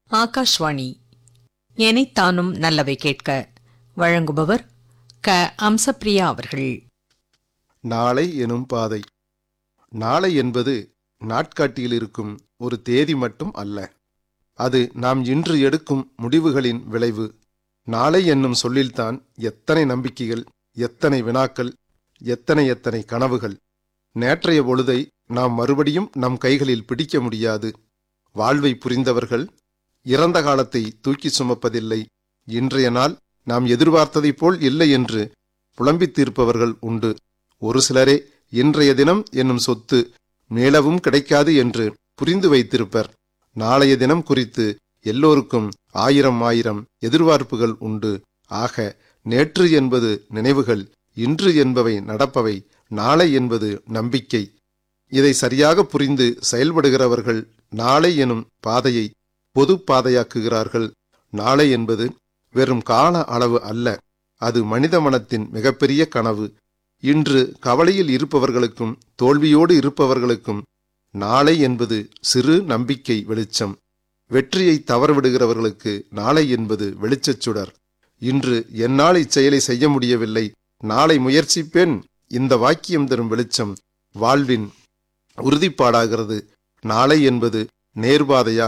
ஆகாஷ்வாணி எனைத்தானும் நல்லவை கேட்க வழங்குபவர் க அம்சப்பிரியா அவர்கள் நாளை எனும் பாதை நாளை என்பது நாட்காட்டியில் இருக்கும் ஒரு தேதி மட்டும் அல்ல அது நாம் இன்று எடுக்கும் முடிவுகளின் விளைவு நாளை என்னும் சொல்லில்தான் எத்தனை நம்பிக்கைகள் எத்தனை வினாக்கள் எத்தனை எத்தனை கனவுகள் நேற்றைய பொழுதை நாம் மறுபடியும் நம் கைகளில் பிடிக்க முடியாது வாழ்வை புரிந்தவர்கள் இறந்த காலத்தை தூக்கி சுமப்பதில்லை இன்றைய நாள் நாம் எதிர்பார்த்ததைப் போல் இல்லை என்று புலம்பித் தீர்ப்பவர்கள் உண்டு ஒரு சிலரே இன்றைய தினம் என்னும் சொத்து மேலவும் கிடைக்காது என்று புரிந்து வைத்திருப்பர் நாளைய தினம் குறித்து எல்லோருக்கும் ஆயிரம் ஆயிரம் எதிர்பார்ப்புகள் உண்டு ஆக நேற்று என்பது நினைவுகள் இன்று என்பவை நடப்பவை நாளை என்பது நம்பிக்கை இதை சரியாக புரிந்து செயல்படுகிறவர்கள் நாளை எனும் பாதையை பொது பாதையாக்குகிறார்கள் நாளை என்பது வெறும் கால அளவு அல்ல அது மனித மனத்தின் மிகப்பெரிய கனவு இன்று கவலையில் இருப்பவர்களுக்கும் தோல்வியோடு இருப்பவர்களுக்கும் நாளை என்பது சிறு நம்பிக்கை வெளிச்சம் வெற்றியை தவறவிடுகிறவர்களுக்கு நாளை என்பது வெளிச்சச் சுடர் இன்று என்னால் இச்செயலை செய்ய முடியவில்லை நாளை முயற்சிப்பேன் இந்த வாக்கியம் தரும் வெளிச்சம் வாழ்வின் உறுதிப்பாடாகிறது நாளை என்பது நேர்பாதையாக